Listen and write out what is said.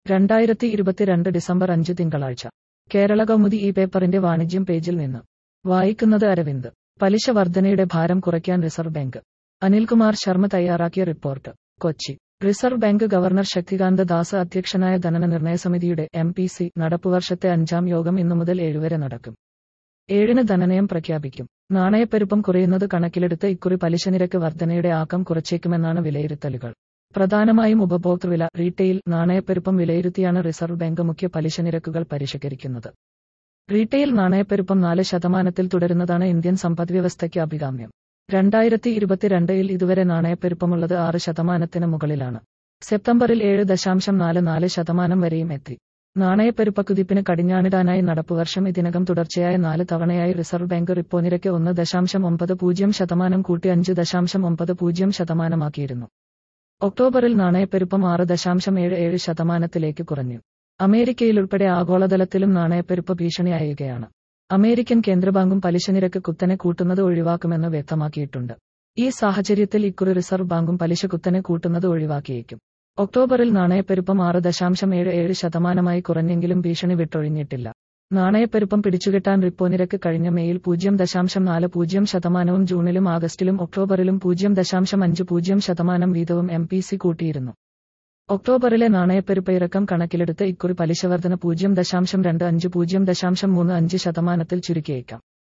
രണ്ടായിരത്തി ഇരുപത്തിരണ്ട് ഡിസംബർ അഞ്ച് തിങ്കളാഴ്ച കേരള കൗമുദി ഈ പേപ്പറിന്റെ വാണിജ്യം പേജിൽ നിന്ന് വായിക്കുന്നത് അരവിന്ദ് പലിശ വർധനയുടെ ഭാരം കുറയ്ക്കാൻ റിസർവ് ബാങ്ക് അനിൽകുമാർ ശർമ്മ തയ്യാറാക്കിയ report Kochi reserve bank governor Shaktikanta Das അധ്യക്ഷനായ ധനന നിർണയ സമിതിയുടെ എം പി സി നടപ്പുവർഷത്തെ അഞ്ചാം യോഗം ഇന്നു മുതൽ ഏഴുവരെ നടക്കും ഏഴിന് ധനനയം പ്രഖ്യാപിക്കും നാണയപ്പെരുപ്പം കുറയുന്നത് കണക്കിലെടുത്ത് ഇക്കുറി പലിശ നിരക്ക് വർധനയുടെ ആക്കം കുറച്ചേക്കുമെന്നാണ് വിലയിരുത്തലുകൾ പ്രധാനമായും ഉപഭോക്തൃവില റീറ്റെയിൽ നാണയപ്പെരുപ്പം വിലയിരുത്തിയാണ് റിസർവ് ബാങ്ക് മുഖ്യ പലിശ നിരക്കുകൾ പരിഷ്കരിക്കുന്നത് റീറ്റെയിൽ നാണയപ്പെരുപ്പം നാല് ശതമാനത്തിൽ തുടരുന്നതാണ് ഇന്ത്യൻ സമ്പദ്വ്യവസ്ഥയ്ക്ക് അഭികാമ്യം രണ്ടായിരത്തി ഇരുപത്തിരണ്ടിൽ ഇതുവരെ നാണയപ്പെരുപ്പമുള്ളത് ആറ് ശതമാനത്തിന് മുകളിലാണ് സെപ്റ്റംബറിൽ ഏഴ് ദശാംശം നാല് നാല് ശതമാനം വരെയും എത്തി നാണയപ്പെരുപ്പക്കുതിപ്പിന് കടിഞ്ഞാണിടാനായി നടപ്പുവർഷം ഇതിനകം തുടർച്ചയായ നാല് തവണയായി റിസർവ് ബാങ്ക് റിപ്പോ നിരക്ക് ഒന്ന് ദശാംശം ഒമ്പത് പൂജ്യം ശതമാനം കൂട്ടി അഞ്ച് ദശാംശം ഒമ്പത് പൂജ്യം ശതമാനമാക്കിയിരുന്നു ഒക്ടോബറിൽ നാണയപ്പെരുപ്പം ആറ് ദശാംശം ഏഴ് ഏഴ് ശതമാനത്തിലേക്ക് കുറഞ്ഞു അമേരിക്കയിലുൾപ്പെടെ ആഗോളതലത്തിലും നാണയപ്പെരുപ്പ് ഭീഷണിയായുകയാണ് അമേരിക്കൻ കേന്ദ്രബാങ്കും പലിശ നിരക്ക് കുത്തനെ കൂട്ടുന്നത് ഒഴിവാക്കുമെന്ന് വ്യക്തമാക്കിയിട്ടുണ്ട് ഈ സാഹചര്യത്തിൽ ഇക്കുറി റിസർവ് ബാങ്കും പലിശ കുത്തനെ കൂട്ടുന്നത് ഒഴിവാക്കിയേക്കും ഒക്ടോബറിൽ നാണയപ്പെരുപ്പം ആറ് ദശാംശം ഏഴ് ഏഴ് ശതമാനമായി കുറഞ്ഞെങ്കിലും ഭീഷണി വിട്ടൊഴിഞ്ഞിട്ടില്ല നാണയപ്പെരുപ്പം പിടിച്ചുകെട്ടാൻ റിപ്പോ നിരക്ക് കഴിഞ്ഞ മെയിൽ പൂജ്യം ദശാംശം നാല് പൂജ്യം ശതമാനവും ജൂണിലും ആഗസ്റ്റിലും ഒക്ടോബറിലും പൂജ്യം ദശാംശം അഞ്ച് പൂജ്യം ശതമാനം വീതവും എം പി സി കൂട്ടിയിരുന്നു ഒക്ടോബറിലെ നാണയപ്പെരുപ്പ ഇറക്കം കണക്കിലെടുത്ത് ഇക്കുറി പലിശവർധന പൂജ്യം ദശാംശം രണ്ട് അഞ്ച് പൂജ്യം ദശാംശം മൂന്ന് അഞ്ച് ശതമാനത്തിൽ ചുരുക്കിയേക്കാം